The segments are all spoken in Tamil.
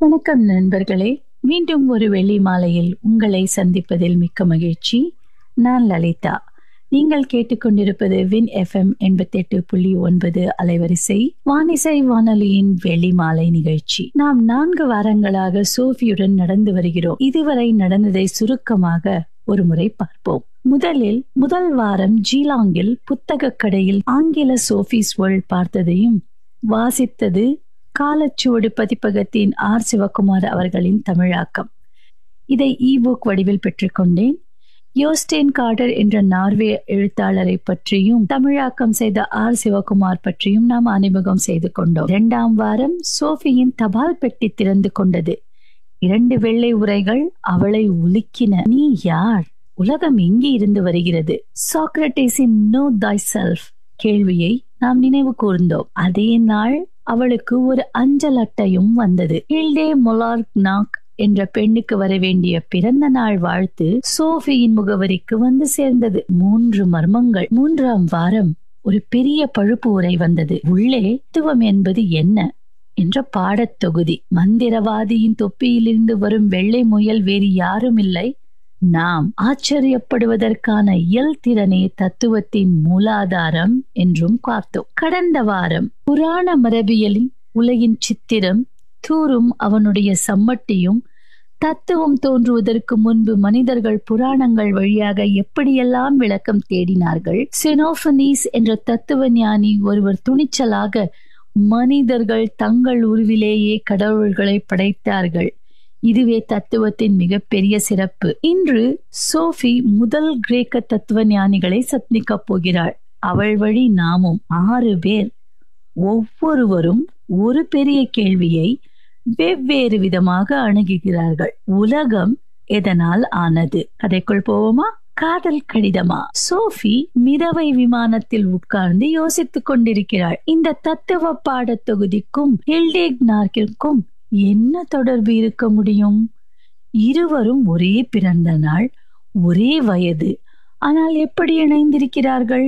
வணக்கம் நண்பர்களே மீண்டும் ஒரு வெள்ளி மாலையில் உங்களை சந்திப்பதில் மிக்க மகிழ்ச்சி நான் லலிதா நீங்கள் கேட்டுக்கொண்டிருப்பது வின் எஃப்எம் எண்பத்தி எட்டு புள்ளி ஒன்பது அலைவரிசை வானிசை வானொலியின் வெள்ளி மாலை நிகழ்ச்சி நாம் நான்கு வாரங்களாக சோஃபியுடன் நடந்து வருகிறோம் இதுவரை நடந்ததை சுருக்கமாக ஒரு முறை பார்ப்போம் முதலில் முதல் வாரம் ஜீலாங்கில் புத்தக கடையில் ஆங்கில சோஃபிஸ் வேர்ல்ட் பார்த்ததையும் வாசித்தது காலச்சுவடு பதிப்பகத்தின் ஆர் சிவகுமார் அவர்களின் தமிழாக்கம் இதை இபுக் வடிவில் பெற்றுக்கொண்டேன் யோஸ்டேன் கார்டர் என்ற நார்வே எழுத்தாளரை பற்றியும் தமிழாக்கம் செய்த ஆர் சிவகுமார் பற்றியும் நாம் அறிமுகம் செய்து கொண்டோம் இரண்டாம் வாரம் சோஃபியின் தபால் பெட்டி திறந்து கொண்டது இரண்டு வெள்ளை உரைகள் அவளை உலுக்கின நீ யார் உலகம் எங்கே இருந்து வருகிறது சாக்ரட்டிஸின் நோ தை செல்ஃப் கேள்வியை நாம் நினைவு கூர்ந்தோம் அதே நாள் அவளுக்கு ஒரு அஞ்சல் அட்டையும் வந்தது ஹில்டே மொலார்க் நாக் என்ற பெண்ணுக்கு வர வேண்டிய பிறந்த நாள் வாழ்த்து சோஃபியின் முகவரிக்கு வந்து சேர்ந்தது மூன்று மர்மங்கள் மூன்றாம் வாரம் ஒரு பெரிய பழுப்பு உரை வந்தது உள்ளே துவம் என்பது என்ன என்ற பாடத் தொகுதி மந்திரவாதியின் தொப்பியிலிருந்து வரும் வெள்ளை முயல் வேறு யாரும் இல்லை நாம் ஆச்சரியப்படுவதற்கான இயல் திறனே தத்துவத்தின் மூலாதாரம் என்றும் பார்த்தோம் கடந்த வாரம் புராண மரபியலின் உலகின் சித்திரம் தூரும் அவனுடைய சம்மட்டியும் தத்துவம் தோன்றுவதற்கு முன்பு மனிதர்கள் புராணங்கள் வழியாக எப்படியெல்லாம் விளக்கம் தேடினார்கள் செனோபனீஸ் என்ற தத்துவ ஞானி ஒருவர் துணிச்சலாக மனிதர்கள் தங்கள் உருவிலேயே கடவுள்களை படைத்தார்கள் இதுவே தத்துவத்தின் மிகப்பெரிய சிறப்பு இன்று சோஃபி முதல் கிரேக்க தத்துவ ஞானிகளை சத்னிக்கப் போகிறாள் அவள் வழி நாமும் ஆறு பேர் ஒவ்வொருவரும் ஒரு பெரிய கேள்வியை வெவ்வேறு விதமாக அணுகுகிறார்கள் உலகம் எதனால் ஆனது கதைக்குள் போவோமா காதல் கடிதமா சோஃபி மிதவை விமானத்தில் உட்கார்ந்து யோசித்துக் கொண்டிருக்கிறாள் இந்த தத்துவ பாட தொகுதிக்கும் ஹில்டேக்னார்க்கிற்கும் என்ன தொடர்பு இருக்க முடியும் இருவரும் ஒரே பிறந்த நாள் ஒரே வயது ஆனால் எப்படி இணைந்திருக்கிறார்கள்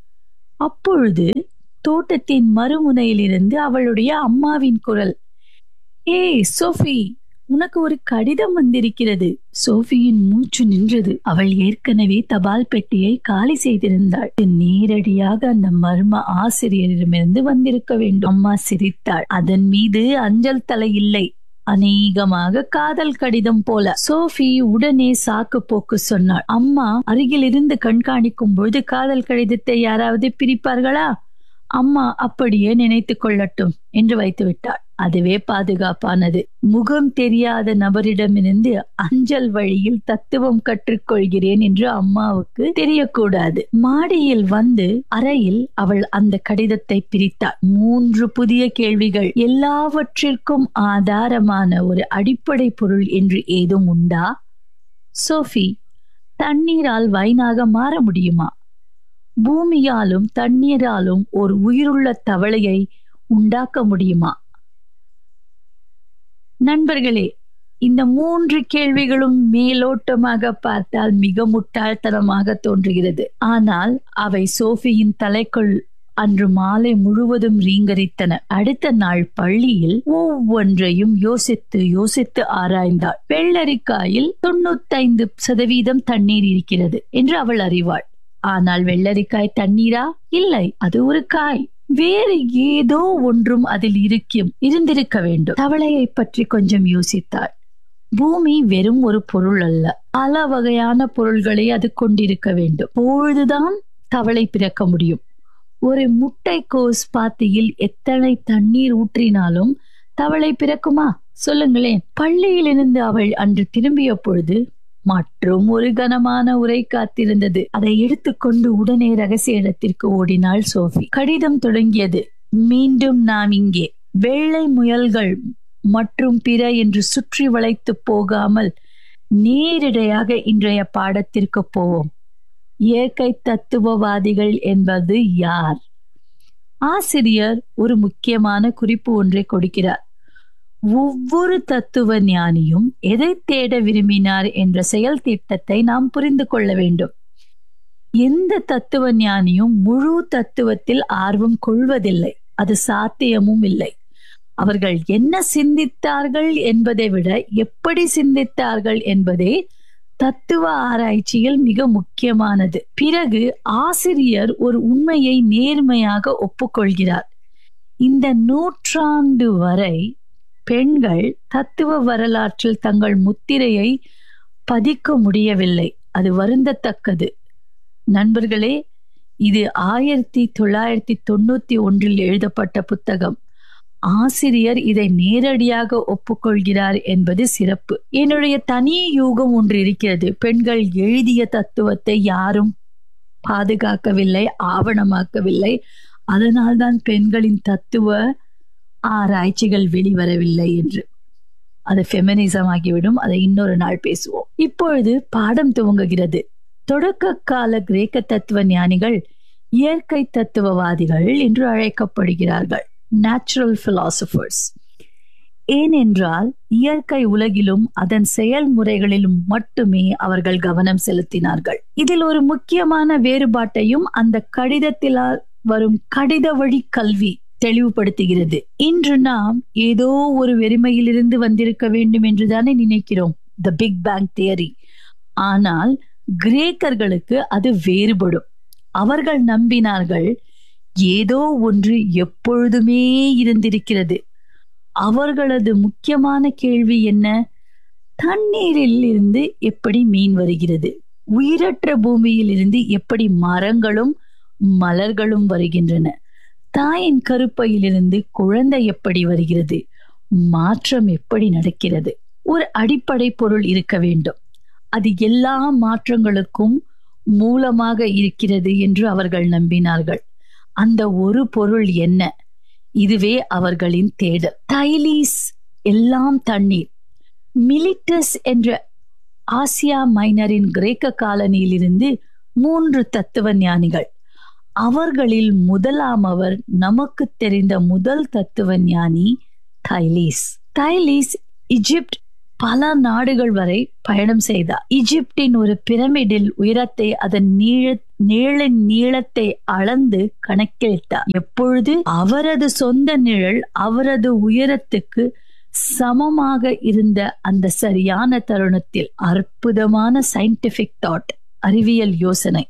அப்பொழுது தோட்டத்தின் மறுமுனையிலிருந்து அவளுடைய அம்மாவின் குரல் ஏய் சோஃபி உனக்கு ஒரு கடிதம் வந்திருக்கிறது சோஃபியின் மூச்சு நின்றது அவள் ஏற்கனவே தபால் பெட்டியை காலி செய்திருந்தாள் நேரடியாக அந்த மர்ம ஆசிரியரிடமிருந்து வந்திருக்க வேண்டும் அம்மா சிரித்தாள் அதன் மீது அஞ்சல் தலை இல்லை அநேகமாக காதல் கடிதம் போல சோஃபி உடனே சாக்கு போக்கு சொன்னாள் அம்மா அருகில் இருந்து கண்காணிக்கும் பொழுது காதல் கடிதத்தை யாராவது பிரிப்பார்களா அம்மா அப்படியே நினைத்து கொள்ளட்டும் என்று வைத்து விட்டாள் அதுவே பாதுகாப்பானது முகம் தெரியாத நபரிடமிருந்து அஞ்சல் வழியில் தத்துவம் கற்றுக்கொள்கிறேன் என்று அம்மாவுக்கு தெரியக்கூடாது மாடியில் வந்து அறையில் அவள் அந்த கடிதத்தை பிரித்தாள் மூன்று புதிய கேள்விகள் எல்லாவற்றிற்கும் ஆதாரமான ஒரு அடிப்படை பொருள் என்று ஏதும் உண்டா சோஃபி தண்ணீரால் வைனாக மாற முடியுமா பூமியாலும் தண்ணீராலும் ஒரு உயிருள்ள தவளையை உண்டாக்க முடியுமா நண்பர்களே இந்த மூன்று கேள்விகளும் மேலோட்டமாக பார்த்தால் மிக முட்டாள்தனமாக தோன்றுகிறது ஆனால் அவை சோஃபியின் தலைக்குள் அன்று மாலை முழுவதும் ரீங்கரித்தன அடுத்த நாள் பள்ளியில் ஒவ்வொன்றையும் யோசித்து யோசித்து ஆராய்ந்தாள் வெள்ளரிக்காயில் தொண்ணூத்தைந்து சதவீதம் தண்ணீர் இருக்கிறது என்று அவள் அறிவாள் ஆனால் வெள்ளரிக்காய் தண்ணீரா இல்லை அது ஒரு காய் வேறு ஏதோ ஒன்றும் அதில் இருக்கும் இருந்திருக்க வேண்டும் தவளையை பற்றி கொஞ்சம் யோசித்தாள் பூமி வெறும் ஒரு பொருள் அல்ல பல வகையான பொருள்களை அது கொண்டிருக்க வேண்டும் பொழுதுதான் தவளை பிறக்க முடியும் ஒரு முட்டைக்கோஸ் பாத்தியில் எத்தனை தண்ணீர் ஊற்றினாலும் தவளை பிறக்குமா சொல்லுங்களேன் பள்ளியிலிருந்து அவள் அன்று திரும்பிய பொழுது மற்றும் ஒரு கனமான உரை காத்திருந்தது அதை எடுத்துக்கொண்டு உடனே ரகசிய இடத்திற்கு ஓடினாள் சோஃபி கடிதம் தொடங்கியது மீண்டும் நாம் இங்கே வெள்ளை முயல்கள் மற்றும் பிற என்று சுற்றி வளைத்து போகாமல் நேரிடையாக இன்றைய பாடத்திற்கு போவோம் இயற்கை தத்துவவாதிகள் என்பது யார் ஆசிரியர் ஒரு முக்கியமான குறிப்பு ஒன்றை கொடுக்கிறார் ஒவ்வொரு தத்துவ ஞானியும் எதை தேட விரும்பினார் என்ற செயல் திட்டத்தை நாம் புரிந்து கொள்ள வேண்டும் எந்த தத்துவ ஞானியும் முழு தத்துவத்தில் ஆர்வம் கொள்வதில்லை அது சாத்தியமும் இல்லை அவர்கள் என்ன சிந்தித்தார்கள் என்பதை விட எப்படி சிந்தித்தார்கள் என்பதே தத்துவ ஆராய்ச்சியில் மிக முக்கியமானது பிறகு ஆசிரியர் ஒரு உண்மையை நேர்மையாக ஒப்புக்கொள்கிறார் இந்த நூற்றாண்டு வரை பெண்கள் தத்துவ வரலாற்றில் தங்கள் முத்திரையை பதிக்க முடியவில்லை அது வருந்தத்தக்கது நண்பர்களே இது ஆயிரத்தி தொள்ளாயிரத்தி தொண்ணூத்தி ஒன்றில் எழுதப்பட்ட புத்தகம் ஆசிரியர் இதை நேரடியாக ஒப்புக்கொள்கிறார் என்பது சிறப்பு என்னுடைய தனி யூகம் ஒன்று இருக்கிறது பெண்கள் எழுதிய தத்துவத்தை யாரும் பாதுகாக்கவில்லை ஆவணமாக்கவில்லை அதனால்தான் பெண்களின் தத்துவ ஆராய்ச்சிகள் வெளிவரவில்லை என்று அது ஃபெமினிசம் ஆகிவிடும் அதை இன்னொரு நாள் பேசுவோம் இப்பொழுது பாடம் துவங்குகிறது தொடக்க கால கிரேக்க தத்துவ ஞானிகள் இயற்கை தத்துவவாதிகள் என்று அழைக்கப்படுகிறார்கள் நேச்சுரல் பிலாசபர்ஸ் ஏனென்றால் இயற்கை உலகிலும் அதன் செயல்முறைகளிலும் மட்டுமே அவர்கள் கவனம் செலுத்தினார்கள் இதில் ஒரு முக்கியமான வேறுபாட்டையும் அந்த கடிதத்திலால் வரும் கடித வழி கல்வி தெளிவுபடுத்துகிறது இன்று நாம் ஏதோ ஒரு வெறுமையிலிருந்து வந்திருக்க வேண்டும் என்றுதானே நினைக்கிறோம் த பிக் பேங் தியரி ஆனால் கிரேக்கர்களுக்கு அது வேறுபடும் அவர்கள் நம்பினார்கள் ஏதோ ஒன்று எப்பொழுதுமே இருந்திருக்கிறது அவர்களது முக்கியமான கேள்வி என்ன தண்ணீரில் இருந்து எப்படி மீன் வருகிறது உயிரற்ற பூமியில் இருந்து எப்படி மரங்களும் மலர்களும் வருகின்றன தாயின் கருப்பையிலிருந்து குழந்தை எப்படி வருகிறது மாற்றம் எப்படி நடக்கிறது ஒரு அடிப்படை பொருள் இருக்க வேண்டும் அது எல்லா மாற்றங்களுக்கும் மூலமாக இருக்கிறது என்று அவர்கள் நம்பினார்கள் அந்த ஒரு பொருள் என்ன இதுவே அவர்களின் தேடல் தைலீஸ் எல்லாம் தண்ணீர் மிலிட்டஸ் என்ற ஆசியா மைனரின் கிரேக்க காலனியிலிருந்து மூன்று தத்துவ ஞானிகள் அவர்களில் முதலாமவர் நமக்கு தெரிந்த முதல் தத்துவ ஞானி தைலீஸ் தைலீஸ் இஜிப்ட் பல நாடுகள் வரை பயணம் செய்தார் இஜிப்டின் ஒரு பிரமிடில் உயரத்தை அதன் நீள நிழலின் நீளத்தை அளந்து கணக்கிட்டார் எப்பொழுது அவரது சொந்த நிழல் அவரது உயரத்துக்கு சமமாக இருந்த அந்த சரியான தருணத்தில் அற்புதமான சயின்டிபிக் தாட் அறிவியல் யோசனை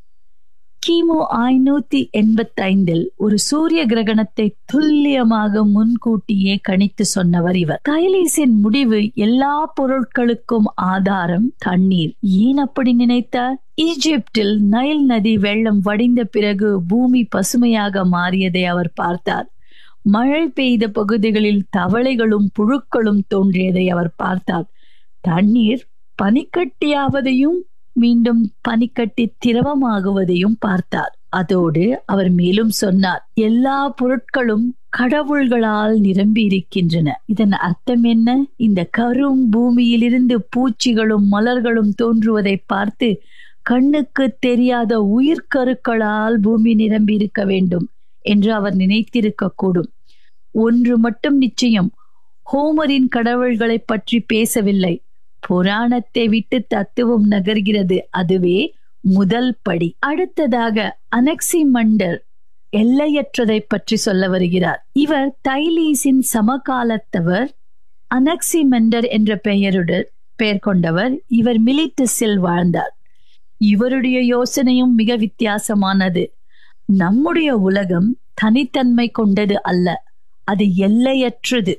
கிமு ஐநூத்தி எண்பத்தி ஐந்தில் ஒரு சூரிய கிரகணத்தை துல்லியமாக முன்கூட்டியே கணித்து சொன்னவர் இவர் கைலீஸின் முடிவு எல்லா பொருட்களுக்கும் ஆதாரம் தண்ணீர் ஏன் அப்படி நினைத்தார் ஈஜிப்டில் நைல் நதி வெள்ளம் வடிந்த பிறகு பூமி பசுமையாக மாறியதை அவர் பார்த்தார் மழை பெய்த பகுதிகளில் தவளைகளும் புழுக்களும் தோன்றியதை அவர் பார்த்தார் தண்ணீர் பனிக்கட்டியாவதையும் மீண்டும் பனிக்கட்டி திரவமாகுவதையும் பார்த்தார் அதோடு அவர் மேலும் சொன்னார் எல்லா பொருட்களும் கடவுள்களால் நிரம்பி இருக்கின்றன இதன் அர்த்தம் என்ன இந்த கரும் பூமியிலிருந்து பூச்சிகளும் மலர்களும் தோன்றுவதை பார்த்து கண்ணுக்கு தெரியாத உயிர்கருக்களால் பூமி நிரம்பி இருக்க வேண்டும் என்று அவர் நினைத்திருக்க கூடும் ஒன்று மட்டும் நிச்சயம் ஹோமரின் கடவுள்களை பற்றி பேசவில்லை புராணத்தை விட்டு தத்துவம் நகர்கிறது அதுவே முதல் படி அடுத்ததாக அனக்சிமண்டர் எல்லையற்றதை பற்றி சொல்ல வருகிறார் இவர் தைலீஸின் சமகாலத்தவர் அனக்சிமெண்டர் என்ற பெயருடன் பெயர் கொண்டவர் இவர் மிலிட்டஸில் வாழ்ந்தார் இவருடைய யோசனையும் மிக வித்தியாசமானது நம்முடைய உலகம் தனித்தன்மை கொண்டது அல்ல அது எல்லையற்றது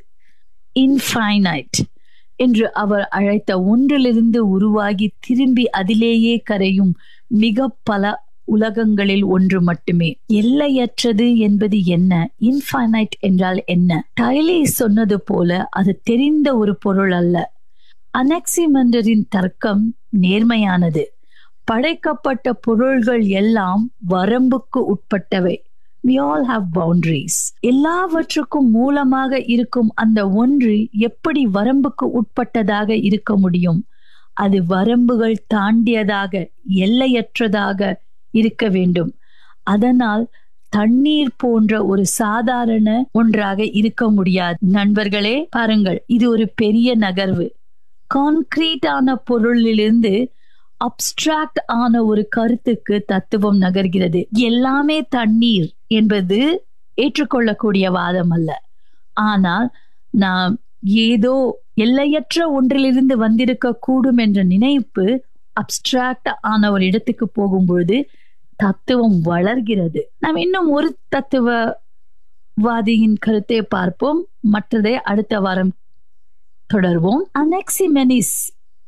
இன்ஃபைனைட் என்று அவர் அழைத்த ஒன்றிலிருந்து உருவாகி திரும்பி அதிலேயே கரையும் மிக பல உலகங்களில் ஒன்று மட்டுமே எல்லையற்றது என்பது என்ன இன்ஃபைனைட் என்றால் என்ன டைலி சொன்னது போல அது தெரிந்த ஒரு பொருள் அல்ல அனக்சிமண்டரின் தர்க்கம் நேர்மையானது படைக்கப்பட்ட பொருள்கள் எல்லாம் வரம்புக்கு உட்பட்டவை we all have boundaries எல்லாவற்றுக்கும் மூலமாக இருக்கும் அந்த ஒன்று எப்படி வரம்புக்கு உட்பட்டதாக இருக்க முடியும் அது வரம்புகள் தாண்டியதாக எல்லையற்றதாக இருக்க வேண்டும் அதனால் தண்ணீர் போன்ற ஒரு சாதாரண ஒன்றாக இருக்க முடியாது நண்பர்களே பாருங்கள் இது ஒரு பெரிய நகர்வு கான்கிரீட்டான பொருளிலிருந்து அப்டிராக்ட் ஆன ஒரு கருத்துக்கு தத்துவம் நகர்கிறது எல்லாமே தண்ணீர் என்பது ஏற்றுக்கொள்ளக்கூடிய வாதம் அல்ல ஆனால் நாம் ஏதோ எல்லையற்ற ஒன்றிலிருந்து வந்திருக்க கூடும் என்ற நினைப்பு அப்டிராக்ட் ஆன ஒரு இடத்துக்கு போகும்பொழுது தத்துவம் வளர்கிறது நாம் இன்னும் ஒரு தத்துவவாதியின் கருத்தை பார்ப்போம் மற்றதை அடுத்த வாரம் தொடர்வோம் அனெக்சிமெனிஸ்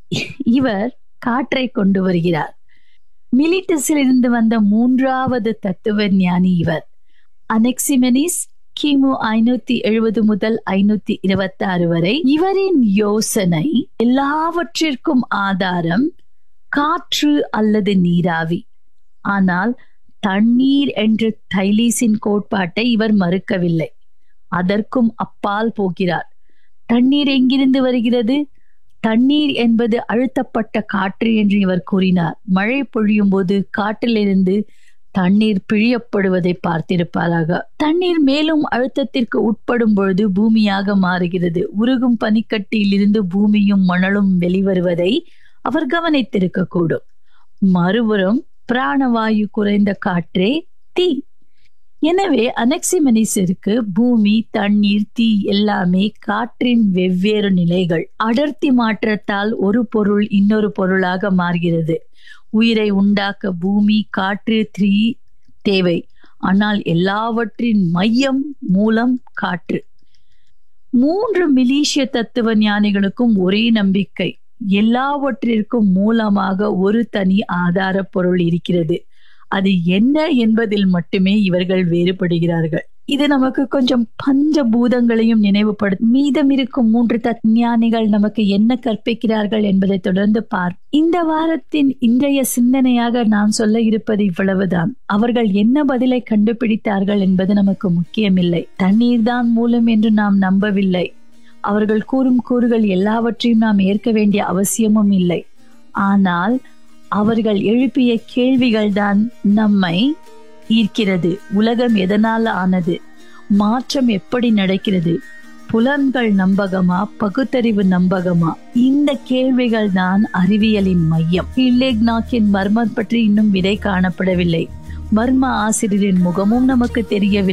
இவர் காற்றை கொண்டு வருகிறார் மிலிட்டஸில் இருந்து வந்த மூன்றாவது தத்துவ ஞானி இவர் அனெக்சிமெனிஸ் கிமு ஐநூத்தி எழுபது முதல் ஐநூத்தி இருபத்தி ஆறு வரை இவரின் யோசனை எல்லாவற்றிற்கும் ஆதாரம் காற்று அல்லது நீராவி ஆனால் தண்ணீர் என்ற தைலீஸின் கோட்பாட்டை இவர் மறுக்கவில்லை அதற்கும் அப்பால் போகிறார் தண்ணீர் எங்கிருந்து வருகிறது தண்ணீர் என்பது அழுத்தப்பட்ட காற்று என்று இவர் கூறினார் மழை பொழியும் போது காற்றிலிருந்து தண்ணீர் பிழியப்படுவதை பார்த்திருப்பாராக தண்ணீர் மேலும் அழுத்தத்திற்கு உட்படும் பொழுது பூமியாக மாறுகிறது உருகும் பனிக்கட்டியில் இருந்து பூமியும் மணலும் வெளிவருவதை அவர் கவனித்திருக்க கூடும் மறுபுறம் பிராணவாயு குறைந்த காற்றே தீ எனவே அனெக்சிமெனிஸிற்கு பூமி தண்ணீர் தீ எல்லாமே காற்றின் வெவ்வேறு நிலைகள் அடர்த்தி மாற்றத்தால் ஒரு பொருள் இன்னொரு பொருளாக மாறுகிறது உயிரை உண்டாக்க பூமி காற்று தீ தேவை ஆனால் எல்லாவற்றின் மையம் மூலம் காற்று மூன்று மிலீஷிய தத்துவ ஞானிகளுக்கும் ஒரே நம்பிக்கை எல்லாவற்றிற்கும் மூலமாக ஒரு தனி ஆதார பொருள் இருக்கிறது அது என்ன என்பதில் மட்டுமே இவர்கள் வேறுபடுகிறார்கள் இது நமக்கு கொஞ்சம் பஞ்சபூதங்களையும் நினைவுபடுத்தும் மீதம் இருக்கும் மூன்று தஞ்ஞானிகள் நமக்கு என்ன கற்பிக்கிறார்கள் என்பதை தொடர்ந்து பார் இந்த வாரத்தின் இன்றைய சிந்தனையாக நான் சொல்ல இருப்பது இவ்வளவுதான் அவர்கள் என்ன பதிலை கண்டுபிடித்தார்கள் என்பது நமக்கு முக்கியமில்லை தண்ணீர் தான் மூலம் என்று நாம் நம்பவில்லை அவர்கள் கூறும் கூறுகள் எல்லாவற்றையும் நாம் ஏற்க வேண்டிய அவசியமும் இல்லை ஆனால் அவர்கள் எழுப்பிய கேள்விகள் தான் நம்மை ஈர்க்கிறது உலகம் எதனால் ஆனது மாற்றம் எப்படி நடக்கிறது புலன்கள் நம்பகமா பகுத்தறிவு நம்பகமா இந்த கேள்விகள் தான் அறிவியலின் மையம் ஹில்லேக்னாக்கின் மர்மம் பற்றி இன்னும் விடை காணப்படவில்லை மர்ம ஆசிரியரின் முகமும் நமக்கு தெரியவில்லை